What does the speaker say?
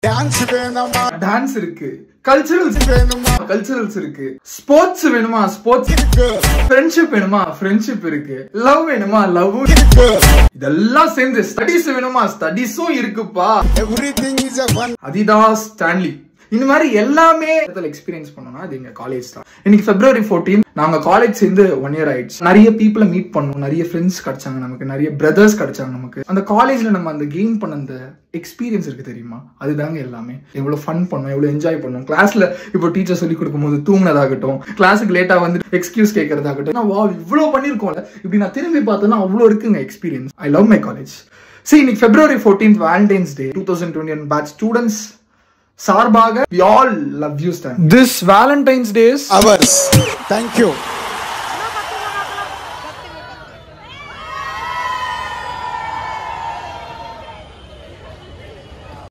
dance வேணுமா dance இருக்கு culturals வேணுமா கல்ச்சுரல்ஸ் இருக்கு ஸ்போர்ட்ஸ் வேணுமா ஸ்போர்ட்ஸ் இருக்கு ஃப்ரெண்ட்ஷிப் வேணுமா ஃப்ரெண்ட்ஷிப் இருக்கு லவ் வேணுமா லவ் இருக்கு இதெல்லாம் சேர்ந்து ஸ்டடிஸ் வேணுமா ஸ்டடிஸும் இருக்குப்பா everything is a fun Adidas Stanley இந்த மாதிரி எல்லாமே எக்ஸ்பீரியன்ஸ் பண்ணோம்னா அது எங்க காலேஜ் தான் இன்னைக்கு பிப்ரவரி 14 நாங்க காலேஜ் சேர்ந்து ஒன் இயர் ஆயிடுச்சு நிறைய பீப்புளை மீட் பண்ணோம் நிறைய ஃப்ரெண்ட்ஸ் கிடைச்சாங்க நமக்கு நிறைய பிரதர்ஸ் கிடைச்சாங்க நமக்கு அந்த காலேஜ்ல நம்ம அந்த கெயின் பண்ண அந்த எக்ஸ்பீரியன்ஸ் இருக்கு தெரியுமா அதுதாங்க எல்லாமே எவ்வளவு ஃபன் பண்ணோம் எவ்வளவு என்ஜாய் பண்ணோம் கிளாஸ்ல இப்போ டீச்சர் சொல்லி கொடுக்கும்போது தூங்கினதாகட்டும் கிளாஸுக்கு லேட்டா வந்து எக்ஸ்கியூஸ் கேட்கறதாகட்டும் நான் வா இவ்வளவு பண்ணிருக்கோம்ல இப்படி நான் திரும்பி பார்த்தேன்னா அவ்வளவு இருக்குங்க experience I love my college see இன்னைக்கு February 14th Valentine's day two thousand twenty batch students சார்பாக we all love you stan this valentine's days hours thank you